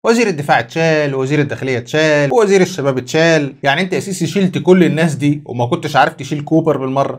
وزير الدفاع اتشال ووزير الداخليه اتشال ووزير الشباب اتشال يعني انت يا سيسي شلت كل الناس دي وما كنتش عارف تشيل كوبر بالمره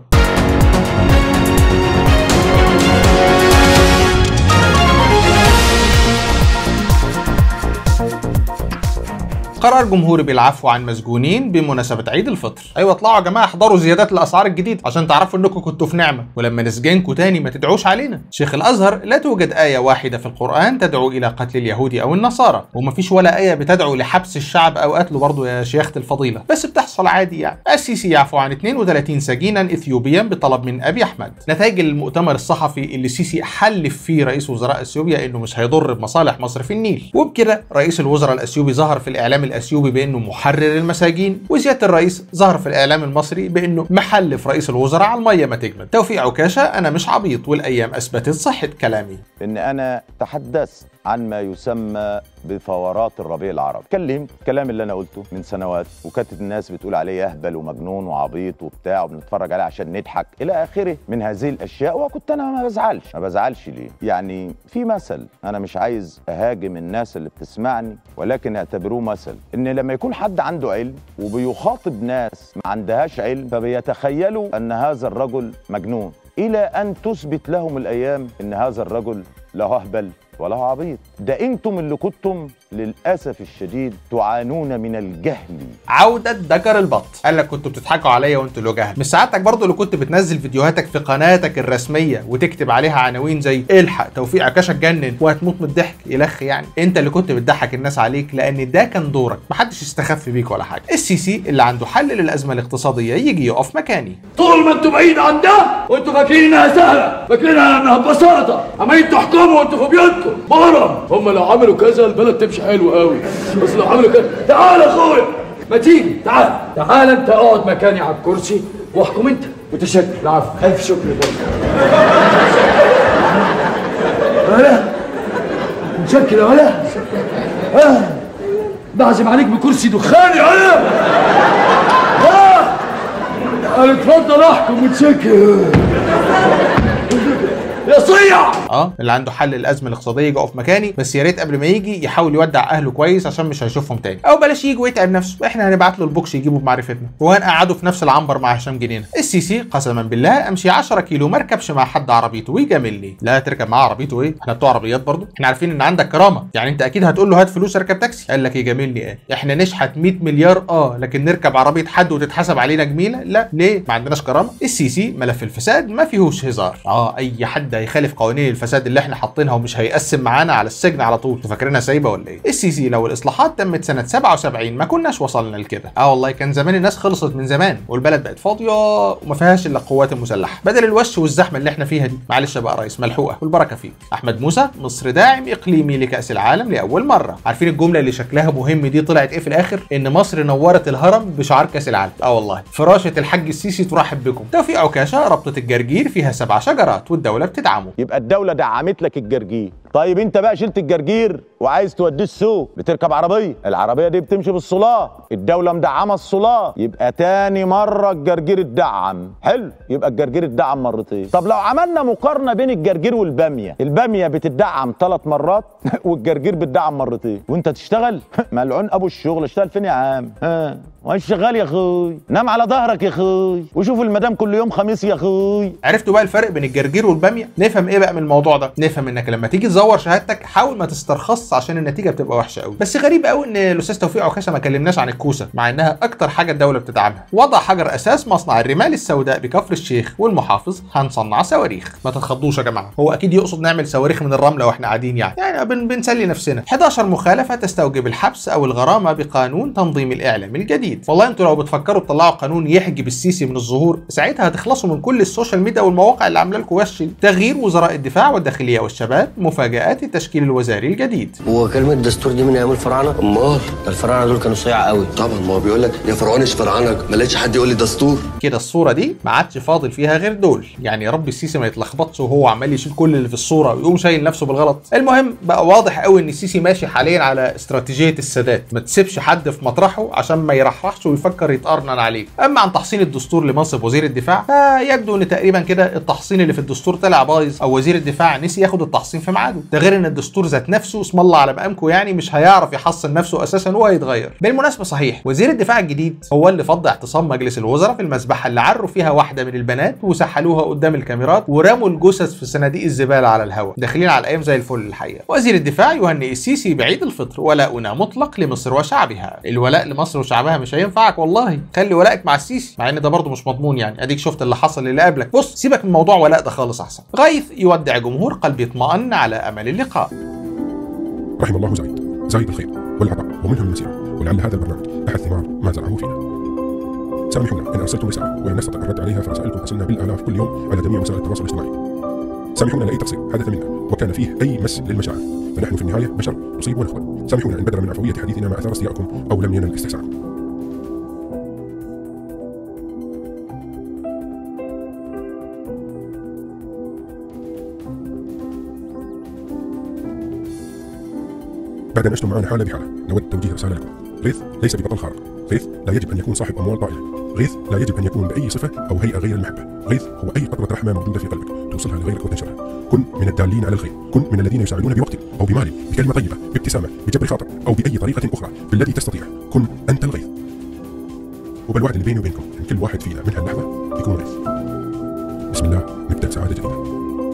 قرار جمهوري بالعفو عن مسجونين بمناسبة عيد الفطر ايوه اطلعوا يا جماعة احضروا زيادات الاسعار الجديدة عشان تعرفوا انكم كنتوا في نعمة ولما نسجنكم تاني ما تدعوش علينا شيخ الازهر لا توجد آية واحدة في القرآن تدعو الى قتل اليهود او النصارى ومفيش ولا آية بتدعو لحبس الشعب او قتله برضه يا شيخة الفضيلة بس بتحصل عادي يعني السيسي يعفو عن 32 سجينا اثيوبيا بطلب من ابي احمد نتائج المؤتمر الصحفي اللي السيسي حلف فيه رئيس وزراء اثيوبيا انه مش هيضر بمصالح مصر في النيل وبكده رئيس الوزراء الاثيوبي ظهر في الاعلام الاثيوبي بانه محرر المساجين وسياده الرئيس ظهر في الاعلام المصري بانه محلف رئيس الوزراء على الميه ما تجمد توفيق عكاشه انا مش عبيط والايام اثبتت صحه كلامي ان انا تحدثت عن ما يسمى بثورات الربيع العربي اتكلمت الكلام اللي انا قلته من سنوات وكانت الناس بتقول عليه اهبل ومجنون وعبيط وبتاع وبنتفرج عليه عشان نضحك الى اخره من هذه الاشياء وكنت انا ما بزعلش ما بزعلش ليه يعني في مثل انا مش عايز اهاجم الناس اللي بتسمعني ولكن اعتبروه مثل ان لما يكون حد عنده علم وبيخاطب ناس ما عندهاش علم فبيتخيلوا ان هذا الرجل مجنون الى ان تثبت لهم الايام ان هذا الرجل لا اهبل ولا عبيط ده انتم اللي كنتم للاسف الشديد تعانون من الجهل عودة دجر البط قال لك كنتوا بتضحكوا عليا وانتوا له جهل مش سعادتك برضه اللي كنت بتنزل فيديوهاتك في قناتك الرسمية وتكتب عليها عناوين زي الحق توفيق عكاشة اتجنن وهتموت من الضحك يلخ يعني انت اللي كنت بتضحك الناس عليك لان ده كان دورك محدش استخف بيك ولا حاجة السيسي اللي عنده حل للازمة الاقتصادية يجي يقف مكاني طول ما انتوا بعيد عن ده وانتوا فاكرين انها سهله فاكرين انها ببساطه عمالين تحكموا وانتوا في بيوتكم برم هم لو عملوا كذا البلد تمشي حلو قوي بس لو عملوا كذا تعال يا اخويا ما تيجي تعال تعال انت اقعد مكاني على الكرسي واحكم انت وتشكر العفو الف شكر يا ولا متشكر يا ولا آه. بعزم عليك بكرسي دخاني ولا آه. قال اتفضل احكم متشكر يا صيع اه اللي عنده حل الازمه الاقتصاديه يجي يقف مكاني بس يا ريت قبل ما يجي يحاول يودع اهله كويس عشان مش هيشوفهم تاني او بلاش يجي ويتعب نفسه احنا هنبعت له البوكس يجيبه بمعرفتنا وهنقعده في نفس العنبر مع هشام جنينه السيسي قسما بالله امشي 10 كيلو ما اركبش مع حد عربيته ويجاملني لا تركب معاه عربيته ايه احنا بتوع عربيات برضه احنا عارفين ان عندك كرامه يعني انت اكيد هتقول له هات فلوس اركب تاكسي قال لك يجاملني ايه احنا نشحت 100 مليار اه لكن نركب عربيه حد وتتحسب علينا جميله لا ليه ما عندناش كرامه السيسي ملف الفساد ما فيهوش هزار اه اي حد هيخالف قوانين الفساد اللي احنا حاطينها ومش هيقسم معانا على السجن على طول انتوا فاكرينها سايبه ولا ايه السيسي لو الاصلاحات تمت سنه 77 ما كناش وصلنا لكده اه والله كان زمان الناس خلصت من زمان والبلد بقت فاضيه وما فيهاش الا القوات المسلحه بدل الوش والزحمه اللي احنا فيها دي معلش بقى يا ريس ملحوقه والبركه فيك احمد موسى مصر داعم اقليمي لكاس العالم لاول مره عارفين الجمله اللي شكلها مهم دي طلعت ايه في الاخر ان مصر نورت الهرم بشعار كاس العالم اه والله فراشه الحاج السيسي ترحب بكم توفيق عكاشه ربطه الجرجير فيها سبع شجرات والدوله بتدعمه يبقى الدوله دعمت لك الجرجير طيب انت بقى شلت الجرجير وعايز توديه السوق بتركب عربيه العربيه دي بتمشي بالصلاه الدوله مدعمه الصلاه يبقى تاني مره الجرجير اتدعم حلو يبقى الجرجير اتدعم مرتين طب لو عملنا مقارنه بين الجرجير والباميه الباميه بتدعم ثلاث مرات والجرجير بتدعم مرتين وانت تشتغل ملعون ابو الشغل اشتغل فين يا عم ها وانت شغال يا اخوي نام على ظهرك يا اخوي وشوف المدام كل يوم خميس يا اخوي عرفتوا بقى الفرق بين الجرجير والباميه نفهم ايه بقى من الموضوع ده نفهم انك لما تيجي تزور شهادتك حاول ما تسترخص عشان النتيجه بتبقى وحشه قوي بس غريب قوي ان الاستاذ توفيق عكاشه ما كلمناش عن الكوسه مع انها اكتر حاجه الدوله بتدعمها وضع حجر اساس مصنع الرمال السوداء بكفر الشيخ والمحافظ هنصنع صواريخ ما تتخضوش يا جماعه هو اكيد يقصد نعمل صواريخ من الرمله واحنا قاعدين يعني يعني بن بنسلي نفسنا 11 مخالفه تستوجب الحبس او الغرامه بقانون تنظيم الاعلام الجديد والله انتوا لو بتفكروا تطلعوا قانون يحجب السيسي من الظهور ساعتها هتخلصوا من كل السوشيال ميديا والمواقع اللي عامله لكم وش تغيير وزراء الدفاع والداخليه والشباب مفاجات التشكيل الوزاري الجديد هو كلمة دستور دي من أيام الفراعنة؟ امال ده الفراعنة دول كانوا صيع قوي طبعا ما هو بيقول لك يا فرعون اشفر عنك ما لقيتش حد يقول لي دستور كده الصوره دي ما عادش فاضل فيها غير دول يعني يا رب السيسي ما يتلخبطش وهو عمال يشيل كل اللي في الصوره ويقوم شايل نفسه بالغلط المهم بقى واضح قوي ان السيسي ماشي حاليا على استراتيجيه السادات ما تسيبش حد في مطرحه عشان ما يرحرحش ويفكر يتقرنن عليك اما عن تحصين الدستور لمنصب وزير الدفاع فيبدو ان تقريبا كده التحصين اللي في الدستور طلع بايظ او وزير الدفاع نسي ياخد التحصين في ميعاده ده غير ان الدستور ذات نفسه اسم الله على مقامكم يعني مش هيعرف يحصن نفسه اساسا وهيتغير بالمناسبه صحيح وزير الدفاع الجديد هو اللي فض اعتصام مجلس الوزراء في المذبحه اللي عروا فيها واحده من البنات وسحلوها قدام الكاميرات ورموا الجثث في صناديق الزباله على الهواء داخلين على الايام زي الفل الحقيقه وزير الدفاع يهنئ السيسي بعيد الفطر ولاؤنا مطلق لمصر وشعبها الولاء لمصر وشعبها مش هينفعك والله خلي ولائك مع السيسي مع ان ده برضه مش مضمون يعني اديك شفت اللي حصل اللي قبلك بص سيبك من موضوع ولاء ده خالص احسن غيث يودع جمهور قلبي اطمأن على امل اللقاء رحم الله زايد زايد الخير والعطاء ومنهم المسيرة ولعل هذا البرنامج أحد ثمار ما زرعه فينا سامحونا إن أرسلتم رسالة ولم نستطع الرد عليها فرسائلكم تصلنا بالآلاف كل يوم على جميع وسائل التواصل الاجتماعي سامحونا لأي تقصير حدث منا وكان فيه أي مس للمشاعر فنحن في النهاية بشر نصيب ونخطئ سامحونا إن بدل من عفوية حديثنا ما أثار استياءكم أو لم ينل الاستحسان بعد أن أشتم معنا حالة بحالة نود توجيه رسالة لكم غيث ليس ببطل خارق غيث لا يجب أن يكون صاحب أموال طائلة غيث لا يجب أن يكون بأي صفة أو هيئة غير المحبة غيث هو أي قطرة رحمة موجودة في قلبك توصلها لغيرك وتنشرها كن من الدالين على الخير كن من الذين يساعدون بوقت أو بمال بكلمة طيبة بابتسامة بجبر خاطر أو بأي طريقة أخرى في التي تستطيع كن أنت الغيث وبالوعد اللي بيني وبينكم إن كل واحد فينا من هاللحظة يكون غيث بسم الله نبدأ سعادة جديدة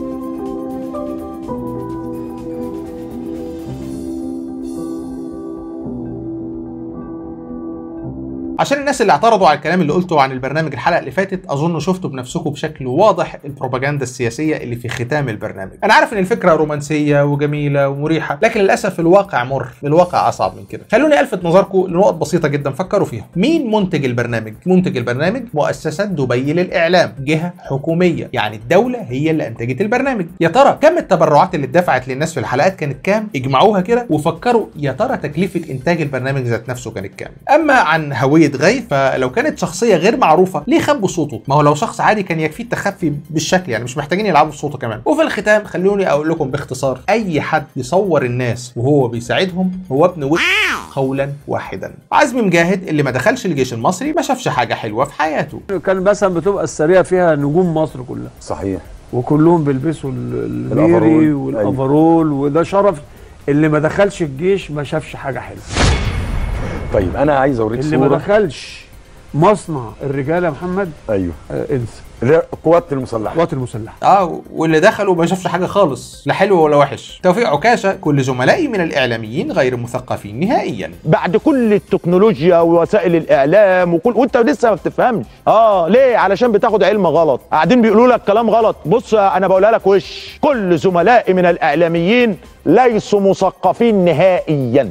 عشان الناس اللي اعترضوا على الكلام اللي قلته عن البرنامج الحلقه اللي فاتت اظن شفتوا بنفسكم بشكل واضح البروباجندا السياسيه اللي في ختام البرنامج انا عارف ان الفكره رومانسيه وجميله ومريحه لكن للاسف الواقع مر الواقع اصعب من كده خلوني الفت نظركم لنقط بسيطه جدا فكروا فيها مين منتج البرنامج منتج البرنامج مؤسسه دبي للاعلام جهه حكوميه يعني الدوله هي اللي انتجت البرنامج يا ترى كم التبرعات اللي اتدفعت للناس في الحلقات كانت كام اجمعوها كده وفكروا يا ترى تكلفه انتاج البرنامج ذات نفسه كانت كام اما عن هويه غيث فلو كانت شخصيه غير معروفه ليه خبوا صوته ما هو لو شخص عادي كان يكفيه التخفي بالشكل يعني مش محتاجين يلعبوا في صوته كمان وفي الختام خلوني اقول لكم باختصار اي حد يصور الناس وهو بيساعدهم هو ابن وش قولا واحدا عزمي مجاهد اللي ما دخلش الجيش المصري ما شافش حاجه حلوه في حياته كان مثلا بتبقى السريه فيها نجوم مصر كلها صحيح وكلهم بيلبسوا ال- الأفرول. الميري والافرول وده شرف اللي ما دخلش الجيش ما شافش حاجه حلوه طيب انا عايز اوريك اللي ما صوره دخلش مصنع الرجال يا محمد ايوه آه انسى اللي هي القوات المسلحه القوات المسلحه اه واللي دخلوا ما شافش حاجه خالص لا حلو ولا وحش توفيق عكاشه كل زملائي من الاعلاميين غير مثقفين نهائيا بعد كل التكنولوجيا ووسائل الاعلام وكل وانت لسه ما بتفهمش اه ليه علشان بتاخد علم غلط قاعدين بيقولوا لك كلام غلط بص انا بقولها لك وش كل زملائي من الاعلاميين ليسوا مثقفين نهائيا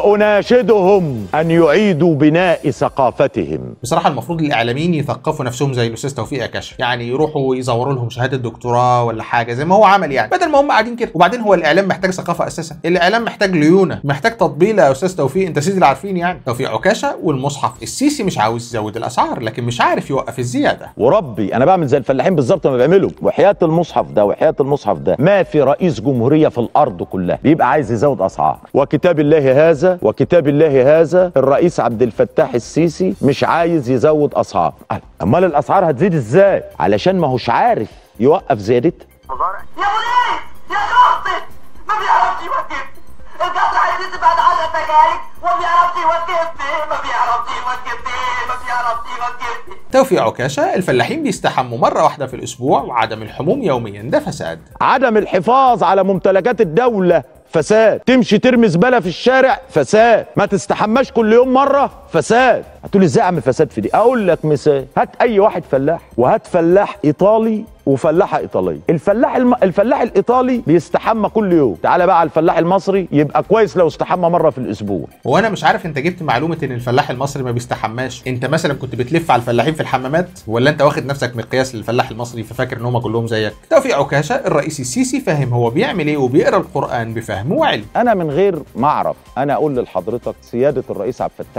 وبأناشدهم ان يعيدوا بناء ثقافتهم بصراحه المفروض الاعلاميين يثقفوا نفسهم زي الاستاذ توفيق عكاشه يعني يروحوا يزوروا لهم شهاده دكتوراه ولا حاجه زي ما هو عمل يعني بدل ما هم قاعدين كده وبعدين هو الاعلام محتاج ثقافه اساسا الاعلام محتاج ليونه محتاج تطبيل يا استاذ توفيق انت سيدي اللي عارفين يعني توفيق عكاشه والمصحف السيسي مش عاوز يزود الاسعار لكن مش عارف يوقف الزياده وربي انا بعمل زي الفلاحين بالظبط ما بيعملوا وحياه المصحف ده وحياه المصحف ده ما في رئيس جمهوريه في الارض كلها بيبقى عايز يزود اسعار وكتاب الله هذا وكتاب الله هذا الرئيس عبد الفتاح السيسي مش عايز يزود اسعار امال الاسعار هتزيد ازاي علشان ما هوش عارف يوقف زيادتها يا بوليس يا شرطي ما بيعرفش يوقفني القطر عايز يبعد على سجاير وما بيعرفش يوقفني ما بيعرفش يوقفني ما بيعرفش يوقفني توفيق عكاشه الفلاحين بيستحموا مره واحده في الاسبوع وعدم الحموم يوميا ده فساد عدم الحفاظ على ممتلكات الدولة فساد تمشي ترمي زبالة في الشارع فساد ما تستحماش كل يوم مرة فساد هتقول ازاي اعمل فساد في دي اقول لك مثال هات اي واحد فلاح وهات فلاح ايطالي وفلاحه ايطاليه الفلاح الم... الفلاح الايطالي بيستحمى كل يوم تعالى بقى على الفلاح المصري يبقى كويس لو استحمى مره في الاسبوع هو انا مش عارف انت جبت معلومه ان الفلاح المصري ما بيستحماش انت مثلا كنت بتلف على الفلاحين في الحمامات ولا انت واخد نفسك مقياس للفلاح المصري ففاكر ان هم كلهم زيك توفيق عكاشه الرئيس السيسي فاهم هو بيعمل ايه وبيقرا القران بفهم وعلم انا من غير ما اعرف انا اقول لحضرتك سياده الرئيس عبد الفتاح السيسي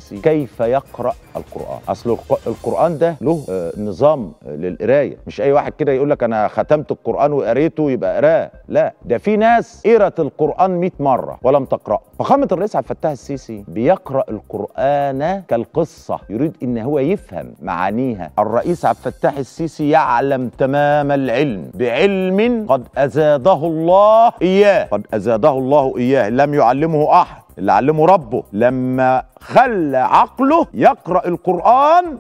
السيسي كيف يقرا القران اصل الق- القران ده له آه، نظام آه، للقرايه مش اي واحد كده يقول لك انا ختمت القران وقريته يبقى قراه لا ده في ناس قرت القران 100 مره ولم تقراه فخامه الرئيس عبد الفتاح السيسي بيقرا القران كالقصه يريد ان هو يفهم معانيها الرئيس عبد الفتاح السيسي يعلم تمام العلم بعلم قد ازاده الله اياه قد ازاده الله اياه لم يعلمه احد اللي علمه ربه لما خلى عقله يقرا القران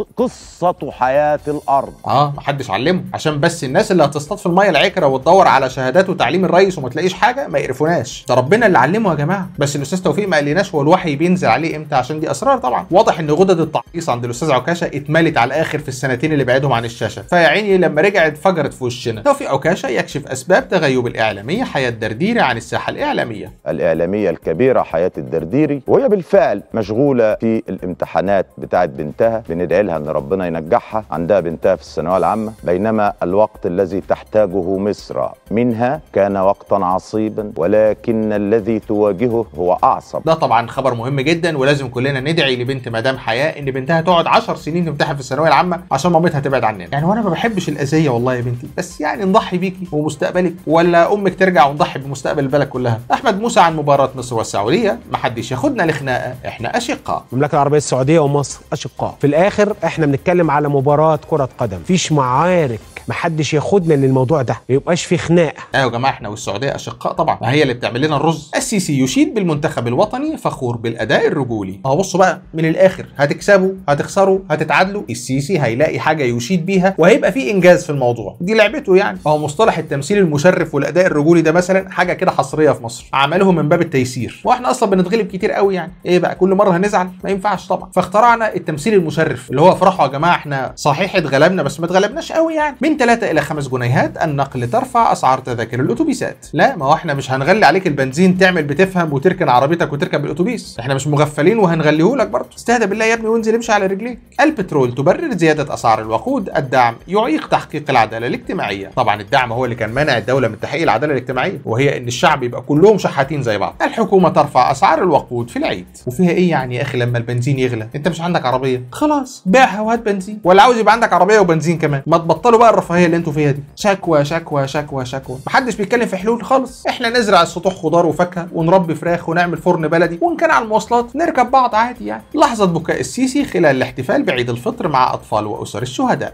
كقصه حياه الارض اه محدش علمه عشان بس الناس اللي هتصطاد في الميه العكره وتدور على شهادات وتعليم الرئيس وما تلاقيش حاجه ما يقرفوناش ده ربنا اللي علمه يا جماعه بس الاستاذ توفيق ما قالناش هو الوحي بينزل عليه امتى عشان دي اسرار طبعا واضح ان غدد التعطيس عند الاستاذ عكاشه اتملت على الاخر في السنتين اللي بعدهم عن الشاشه فيا عيني لما رجعت فجرت في وشنا توفيق عكاشه يكشف اسباب تغيب الاعلاميه حياه درديري عن الساحه الاعلاميه الإعلامية الكبيرة حياة الدرديري وهي بالفعل مشغولة في الامتحانات بتاعت بنتها بندعي لها أن ربنا ينجحها عندها بنتها في الثانوية العامة بينما الوقت الذي تحتاجه مصر منها كان وقتا عصيبا ولكن الذي تواجهه هو أعصب ده طبعا خبر مهم جدا ولازم كلنا ندعي لبنت مدام حياه ان بنتها تقعد 10 سنين تمتحن في الثانويه العامه عشان مامتها تبعد عننا يعني وانا ما بحبش الاذيه والله يا بنتي بس يعني نضحي بيكي ومستقبلك ولا امك ترجع ونضحي بمستقبل البلد كلها احمد موسى عن مباراه مصر والسعوديه محدش ياخدنا لخناقه احنا اشقاء المملكه العربيه السعوديه ومصر اشقاء في الاخر احنا بنتكلم على مباراه كره قدم فيش معارك محدش ياخدنا للموضوع ده ما يبقاش في خناقه ايوه يا جماعه احنا والسعوديه اشقاء طبعا ما هي اللي بتعمل لنا الرز السيسي يشيد بالمنتخب الوطني فخور بالاداء الرجولي اهو بصوا بقى من الاخر هتكسبوا هتخسروا هتتعادلوا السيسي هيلاقي حاجه يشيد بيها وهيبقى في انجاز في الموضوع دي لعبته يعني اهو مصطلح التمثيل المشرف والاداء الرجولي ده مثلا حاجه كده حصريه في مصر عمله من باب التيسير واحنا اصلا بنتغلب كتير قوي يعني ايه بقى كل مره هنزعل ما ينفعش طبعا فاخترعنا التمثيل المشرف اللي هو افرحوا يا جماعه احنا صحيح اتغلبنا بس ما اتغلبناش قوي يعني من 3 الى 5 جنيهات النقل ترفع اسعار تذاكر الاتوبيسات لا ما هو احنا مش هنغلي عليك البنزين تعمل بتفهم وتركن عربيتك وتركب الاتوبيس احنا مش مغفلين وهنغليه لك برضه استهدى بالله يا ابني وانزل امشي على رجليك البترول تبرر زياده اسعار الوقود الدعم يعيق تحقيق العداله الاجتماعيه طبعا الدعم هو اللي كان مانع الدوله من تحقيق العداله الاجتماعيه وهي ان الشعب يبقى كلهم شحاتين زي بعض الحكومه ترفع اسعار الوقود في العيد وفيها ايه يعني يا اخي لما البنزين يغلى انت مش عندك عربيه خلاص بيعها وهات بنزين ولا عاوز يبقى عندك عربيه وبنزين كمان ما تبطلوا بقى الرفاهيه اللي انتوا فيها دي شكوى شكوى شكوى شكوى محدش بيتكلم في حلول خالص احنا نزرع السطوح خضار وفاكهه ونربي فراخ ونعمل فرن بلدي وان كان على المواصلات نركب بعض عادي يعني لحظه بكاء السيسي خلال الاحتفال بعيد الفطر مع اطفال واسر الشهداء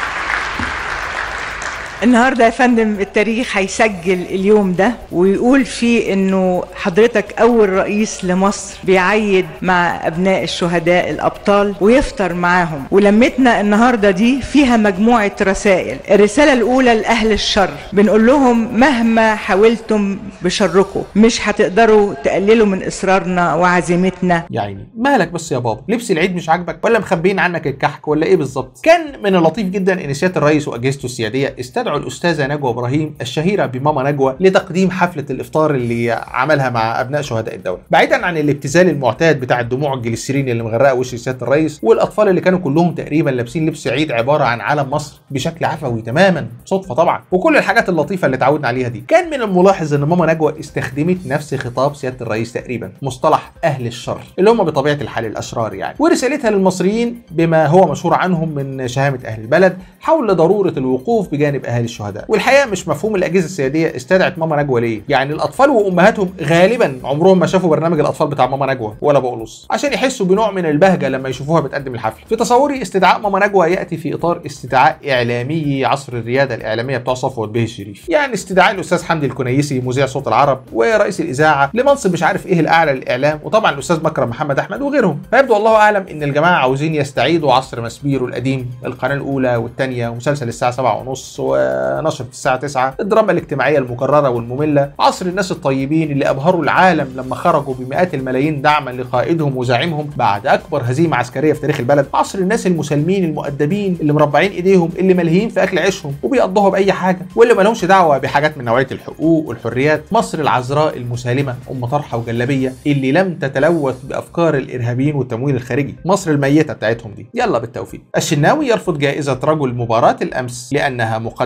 النهارده يا فندم التاريخ هيسجل اليوم ده ويقول فيه انه حضرتك اول رئيس لمصر بيعيد مع ابناء الشهداء الابطال ويفطر معاهم ولمتنا النهارده دي فيها مجموعه رسائل الرساله الاولى لاهل الشر بنقول لهم مهما حاولتم بشركم مش هتقدروا تقللوا من اصرارنا وعزيمتنا يعني مالك بس يا بابا لبس العيد مش عاجبك ولا مخبيين عنك الكحك ولا ايه بالظبط كان من اللطيف جدا ان سياده الرئيس واجهزته السياديه استدعوا الاستاذه نجوى ابراهيم الشهيره بماما نجوى لتقديم حفله الافطار اللي عملها مع ابناء شهداء الدوله بعيدا عن الابتذال المعتاد بتاع الدموع الجليسرين اللي مغرقه وش سياده الرئيس والاطفال اللي كانوا كلهم تقريبا لابسين لبس عيد عباره عن علم مصر بشكل عفوي تماما صدفه طبعا وكل الحاجات اللطيفه اللي اتعودنا عليها دي كان من الملاحظ ان ماما نجوى استخدمت نفس خطاب سياده الرئيس تقريبا مصطلح اهل الشر اللي هم بطبيعه الحال الاشرار يعني ورسالتها للمصريين بما هو مشهور عنهم من شهامه اهل البلد حول ضروره الوقوف بجانب اهالي الشهداء والحقيقه مش مفهوم الاجهزه السياديه استدعت ماما نجوى ليه يعني الاطفال وامهاتهم غالبا عمرهم ما شافوا برنامج الاطفال بتاع ماما نجوى ولا بقولوس عشان يحسوا بنوع من البهجه لما يشوفوها بتقدم الحفل في تصوري استدعاء ماما نجوى ياتي في اطار استدعاء اعلامي عصر الرياده الاعلاميه بتوع صفوت به الشريف يعني استدعاء الاستاذ حمدي الكنيسي مذيع صوت العرب ورئيس الاذاعه لمنصب مش عارف ايه الاعلى للاعلام وطبعا الاستاذ مكرم محمد احمد وغيرهم فيبدو الله اعلم ان الجماعه عاوزين يستعيدوا عصر مسبيرو القديم القناه الاولى والثانيه ومسلسل الساعه 7 ونص ونشره الساعه 9 الدراما الاجتماعيه المكرره والممله عصر الناس الطيبين اللي ابهروا العالم لما خرجوا بمئات الملايين دعما لقائدهم وزعيمهم بعد اكبر هزيمه عسكريه في تاريخ البلد عصر الناس المسالمين المؤدبين اللي مربعين ايديهم اللي ملهيين في اكل عيشهم وبيقضوها باي حاجه واللي ما لهمش دعوه بحاجات من نوعيه الحقوق والحريات مصر العذراء المسالمه ام طرحه وجلابيه اللي لم تتلوث بافكار الارهابيين والتمويل الخارجي مصر الميته بتاعتهم دي يلا بالتوفيق الشناوي يرفض جائزه رجل مباراه الامس لانها مقدمه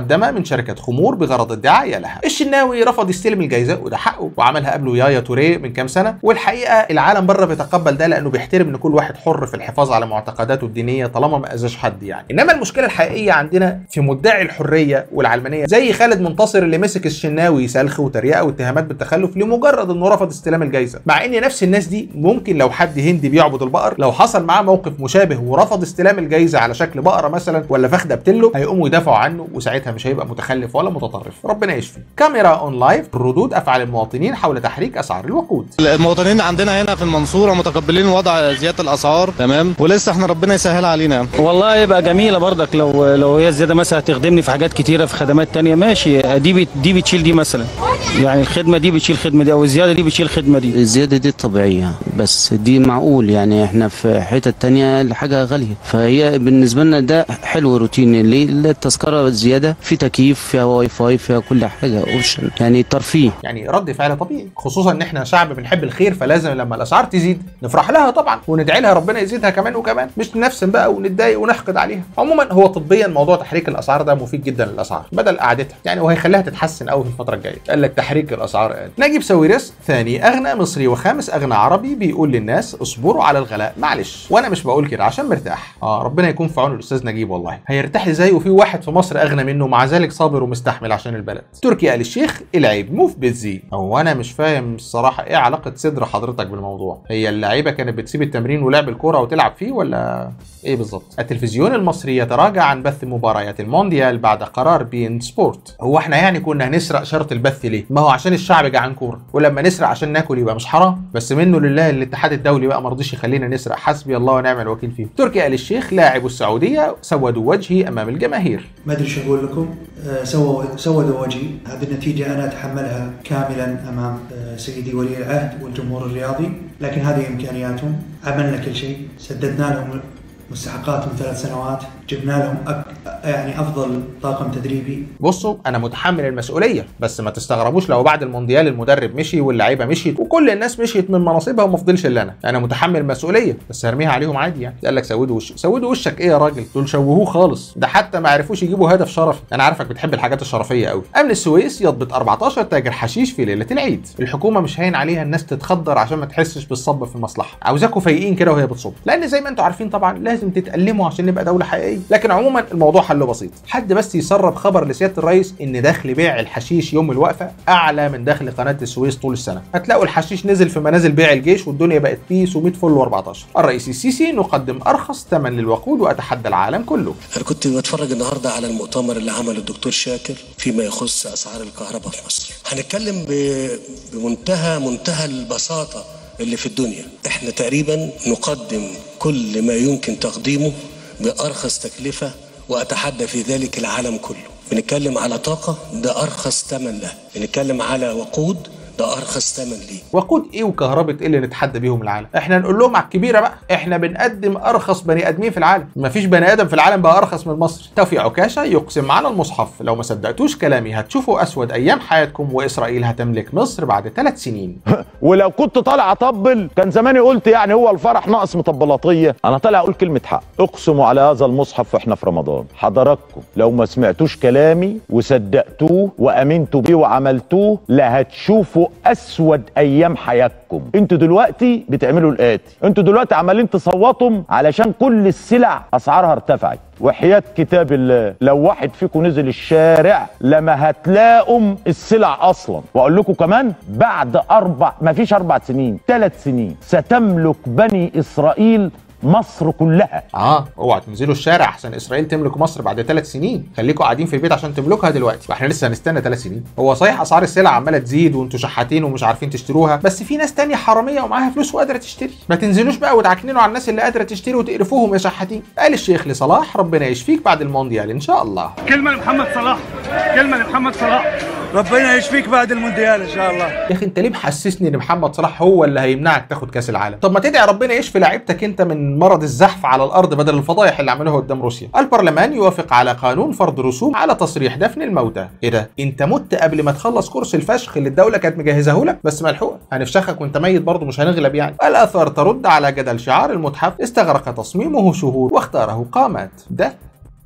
مقدمه من شركه خمور بغرض الدعايه لها الشناوي رفض يستلم الجائزه وده حقه وعملها قبله يايا توريه من كام سنه والحقيقه العالم بره بيتقبل ده لانه بيحترم ان كل واحد حر في الحفاظ على معتقداته الدينيه طالما ما اذاش حد يعني انما المشكله الحقيقيه عندنا في مدعي الحريه والعلمانيه زي خالد منتصر اللي مسك الشناوي سلخ وتريقه واتهامات بالتخلف لمجرد انه رفض استلام الجائزه مع ان نفس الناس دي ممكن لو حد هندي بيعبد البقر لو حصل معاه موقف مشابه ورفض استلام الجائزه على شكل بقره مثلا ولا فخده بتلو هيقوموا يدافعوا عنه وساعتها مش هيبقى متخلف ولا متطرف ربنا يشفي كاميرا اون لايف ردود افعال المواطنين حول تحريك اسعار الوقود المواطنين عندنا هنا في المنصوره متقبلين وضع زياده الاسعار تمام ولسه احنا ربنا يسهل علينا والله يبقى جميله برضك لو لو هي الزياده مثلا هتخدمني في حاجات كتيره في خدمات تانية ماشي دي بت دي بتشيل دي مثلا يعني الخدمه دي بتشيل الخدمه دي او الزياده دي بتشيل الخدمه دي الزيادة دي طبيعية بس دي معقول يعني احنا في حتة تانية الحاجة غالية فهي بالنسبة لنا ده حلو روتين ليه التذكرة زيادة في تكييف فيها واي فاي فيها كل حاجة اوبشن يعني ترفيه يعني رد فعل طبيعي خصوصا ان احنا شعب بنحب الخير فلازم لما الاسعار تزيد نفرح لها طبعا وندعي لها ربنا يزيدها كمان وكمان مش نفسن بقى ونتضايق ونحقد عليها عموما هو طبيا موضوع تحريك الاسعار ده مفيد جدا للاسعار بدل قعدتها يعني وهيخليها تتحسن قوي في الفتره الجايه قال لك تحريك الاسعار قال نجيب ساويرس ثاني اغنى مصري وخامس اغنى عربي بيقول للناس اصبروا على الغلاء معلش وانا مش بقول كده عشان مرتاح اه ربنا يكون في عون الاستاذ نجيب والله هيرتاح ازاي وفي واحد في مصر اغنى منه مع ذلك صابر ومستحمل عشان البلد تركي آل الشيخ العيب مو في بتزي هو انا مش فاهم الصراحه ايه علاقه صدر حضرتك بالموضوع هي اللعيبه كانت بتسيب التمرين ولعب الكوره وتلعب فيه ولا ايه بالظبط التلفزيون المصري يتراجع عن بث مباريات المونديال بعد قرار بين سبورت هو احنا يعني كنا هنسرق شرط البث ليه ما هو عشان الشعب جعان كوره ولما نسرق عشان ناكل يبقى مش حرام بس منه لله الاتحاد الدولي بقى ما رضيش يخلينا نسرق حسبي الله ونعم الوكيل فيه تركي آل الشيخ لاعب السعوديه سودوا وجهي امام الجماهير ما ادري شو اقول لكم آه، سووا سودوا وجهي هذه النتيجه انا اتحملها كاملا امام آه، سيدي ولي العهد والجمهور الرياضي لكن هذه امكانياتهم عملنا كل شيء سددنا لهم مستحقاتهم ثلاث سنوات جبنا لهم أك... يعني افضل طاقم تدريبي بصوا انا متحمل المسؤوليه بس ما تستغربوش لو بعد المونديال المدرب مشي واللعيبه مشيت وكل الناس مشيت من مناصبها وما فضلش الا انا انا متحمل المسؤوليه بس هرميها عليهم عادي يعني قال لك سودوا وشك سودوا وشك ايه يا راجل دول شوهوه خالص ده حتى ما عرفوش يجيبوا هدف شرفي انا عارفك بتحب الحاجات الشرفيه قوي امن السويس يضبط 14 تاجر حشيش في ليله العيد الحكومه مش هين عليها الناس تتخدر عشان ما تحسش بالصب في المصلحه عاوزاكوا فايقين كده وهي بتصب لان زي ما انتم عارفين طبعا لازم تتألموا عشان نبقى دوله حقيقيه لكن عموما الموضوع حله بسيط حد بس يسرب خبر لسياده الرئيس ان دخل بيع الحشيش يوم الوقفه اعلى من دخل قناه السويس طول السنه هتلاقوا الحشيش نزل في منازل بيع الجيش والدنيا بقت بيس و100 فل و14 الرئيس السيسي نقدم ارخص ثمن للوقود واتحدى العالم كله انا كنت بتفرج النهارده على المؤتمر اللي عمله الدكتور شاكر فيما يخص اسعار الكهرباء في مصر هنتكلم ب... بمنتهى منتهى البساطه اللي في الدنيا احنا تقريبا نقدم كل ما يمكن تقديمه بارخص تكلفه واتحدى في ذلك العالم كله بنتكلم على طاقه ده ارخص ثمن له بنتكلم على وقود ده ارخص ثمن ليه وقود ايه وكهرباء ايه اللي نتحدى بيهم العالم احنا نقول لهم على الكبيره بقى احنا بنقدم ارخص بني ادمين في العالم مفيش بني ادم في العالم بقى ارخص من مصر توفيق عكاشه يقسم على المصحف لو ما صدقتوش كلامي هتشوفوا اسود ايام حياتكم واسرائيل هتملك مصر بعد ثلاث سنين ولو كنت طالع اطبل كان زماني قلت يعني هو الفرح ناقص مطبلاطيه انا طالع اقول كلمه حق اقسموا على هذا المصحف واحنا في رمضان حضراتكم لو ما سمعتوش كلامي وصدقتوه وامنتوا بيه وعملتوه لا هتشوفوا اسود ايام حياتكم انتوا دلوقتي بتعملوا الاتي انتوا دلوقتي عمالين تصوتوا علشان كل السلع اسعارها ارتفعت وحياة كتاب الله لو واحد فيكم نزل الشارع لما هتلاقوا السلع اصلا واقول لكم كمان بعد اربع ما فيش اربع سنين ثلاث سنين ستملك بني اسرائيل مصر كلها اه اوعى تنزلوا الشارع احسن اسرائيل تملك مصر بعد ثلاث سنين خليكم قاعدين في البيت عشان تملكها دلوقتي واحنا لسه هنستنى ثلاث سنين هو صحيح اسعار السلع عماله تزيد وانتوا شحاتين ومش عارفين تشتروها بس في ناس تانية حراميه ومعاها فلوس وقادره تشتري ما تنزلوش بقى وتعكننوا على الناس اللي قادره تشتري وتقرفوهم يا شحاتين قال الشيخ لصلاح ربنا يشفيك بعد المونديال ان شاء الله كلمة لمحمد صلاح كلمة لمحمد صلاح ربنا يشفيك بعد المونديال ان شاء الله يا اخي انت ليه محسسني ان محمد صلاح هو اللي هيمنعك تاخد كاس العالم طب ما تدعي ربنا يشفي لعيبتك انت من مرض الزحف على الارض بدل الفضايح اللي عملوها قدام روسيا البرلمان يوافق على قانون فرض رسوم على تصريح دفن الموتى ايه ده انت مت قبل ما تخلص كورس الفشخ اللي الدوله كانت مجهزه لك بس ملحوقه هنفشخك وانت ميت برضه مش هنغلب يعني الاثار ترد على جدل شعار المتحف استغرق تصميمه شهور واختاره قامات ده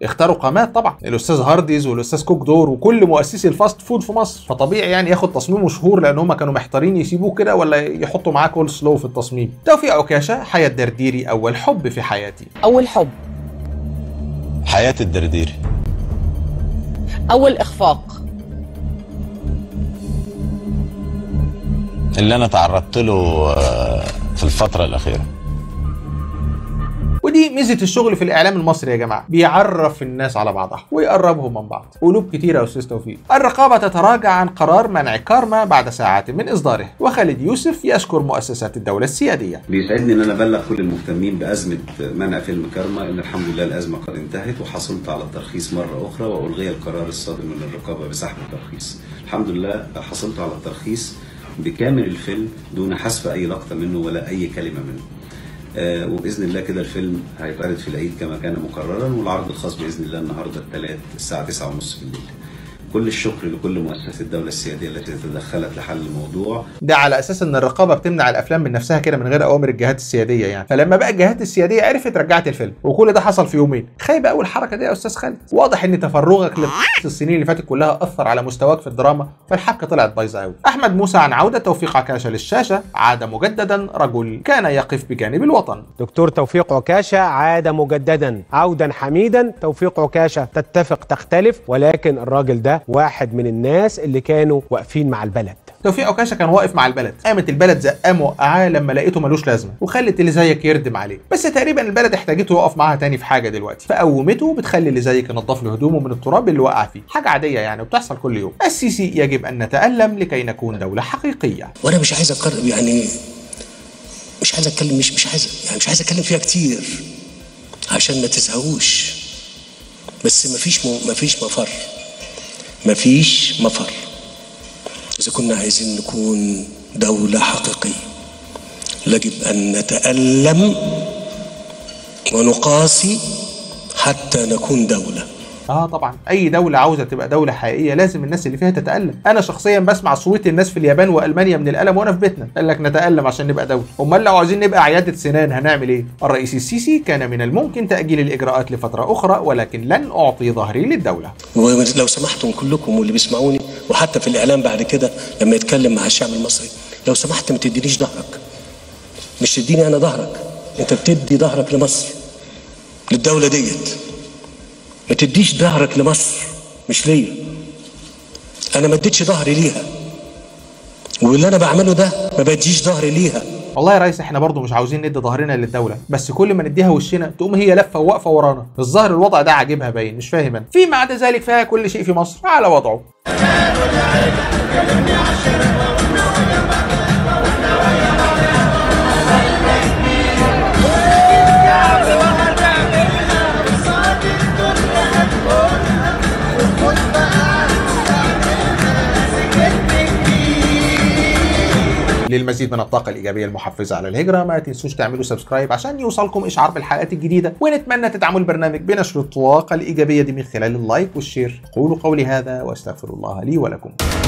اختاروا قامات طبعا الاستاذ هارديز والاستاذ كوك دور وكل مؤسسي الفاست فود في مصر فطبيعي يعني ياخد تصميم مشهور لان هم كانوا محتارين يسيبوه كده ولا يحطوا معاه كول سلو في التصميم توفيق عكاشه حياه درديري اول حب في حياتي أول حب حياة الدرديري أول إخفاق اللي انا تعرضت له آه، في الفترة الأخيرة ودي ميزه الشغل في الاعلام المصري يا جماعه بيعرف الناس على بعضها ويقربهم من بعض قلوب كتيره يا استاذ توفيق الرقابه تتراجع عن قرار منع كارما بعد ساعات من اصداره وخالد يوسف يشكر مؤسسات الدوله السياديه بيسعدني ان انا ابلغ كل المهتمين بازمه منع فيلم كارما ان الحمد لله الازمه قد انتهت وحصلت على الترخيص مره اخرى والغي القرار الصادر من الرقابه بسحب الترخيص. الحمد لله حصلت على الترخيص بكامل الفيلم دون حذف اي لقطه منه ولا اي كلمه منه. آه وباذن الله كده الفيلم هيتعرض في العيد كما كان مقررا والعرض الخاص باذن الله النهارده الثلاث الساعه 9:30 بالليل. كل الشكر لكل مؤسسات الدوله السياديه التي تدخلت لحل الموضوع ده على اساس ان الرقابه بتمنع الافلام من نفسها كده من غير اوامر الجهات السياديه يعني فلما بقى الجهات السياديه عرفت رجعت الفيلم وكل ده حصل في يومين خايبه قوي الحركه دي يا استاذ خالد واضح ان تفرغك للقصص السنين اللي فاتت كلها اثر على مستواك في الدراما فالحبكه طلعت بايظه قوي احمد موسى عن عوده توفيق عكاشه للشاشه عاد مجددا رجل كان يقف بجانب الوطن دكتور توفيق عكاشة عاد مجددا عودا حميدا توفيق عكاشة تتفق تختلف ولكن الراجل ده واحد من الناس اللي كانوا واقفين مع البلد توفيق عكاشه كان واقف مع البلد قامت البلد زقاه موقعاه لما لقيته ملوش لازمه وخلت اللي زيك يردم عليه بس تقريبا البلد احتاجته يقف معاها تاني في حاجه دلوقتي فقومته بتخلي اللي زيك ينظف له هدومه من التراب اللي وقع فيه حاجه عاديه يعني وبتحصل كل يوم السيسي يجب ان نتالم لكي نكون دوله حقيقيه وانا مش عايز اقرب يعني مش عايز اتكلم مش مش عايز يعني مش عايز اتكلم فيها كتير عشان ما تزهقوش بس مفيش م... مفيش مفر مفيش مفر اذا كنا عايزين نكون دولة حقيقية يجب ان نتألم ونقاسي حتى نكون دولة اه طبعا اي دوله عاوزه تبقى دوله حقيقيه لازم الناس اللي فيها تتالم انا شخصيا بسمع صوت الناس في اليابان والمانيا من الالم وانا في بيتنا قال لك نتالم عشان نبقى دوله امال لو عاوزين نبقى عياده سنان هنعمل ايه الرئيس السيسي كان من الممكن تاجيل الاجراءات لفتره اخرى ولكن لن اعطي ظهري للدوله ولو سمحتم كلكم واللي بيسمعوني وحتى في الاعلام بعد كده لما يتكلم مع الشعب المصري لو سمحت ما تدينيش ظهرك مش تديني انا ظهرك انت بتدي ظهرك لمصر للدوله ديت ما تديش ظهرك لمصر مش ليا انا ما اديتش ظهري ليها واللي انا بعمله ده ما بديش ظهري ليها والله يا ريس احنا برضو مش عاوزين ندي ظهرنا للدوله بس كل ما نديها وشنا تقوم هي لفه وواقفه ورانا الظاهر الوضع ده عاجبها باين مش فاهم انا فيما عدا ذلك فيها كل شيء في مصر على وضعه للمزيد من الطاقة الإيجابية المحفزة على الهجرة ما تنسوش تعملوا سبسكرايب عشان يوصلكم إشعار بالحلقات الجديدة ونتمنى تدعموا البرنامج بنشر الطاقة الإيجابية دي من خلال اللايك والشير قولوا قولي هذا وأستغفر الله لي ولكم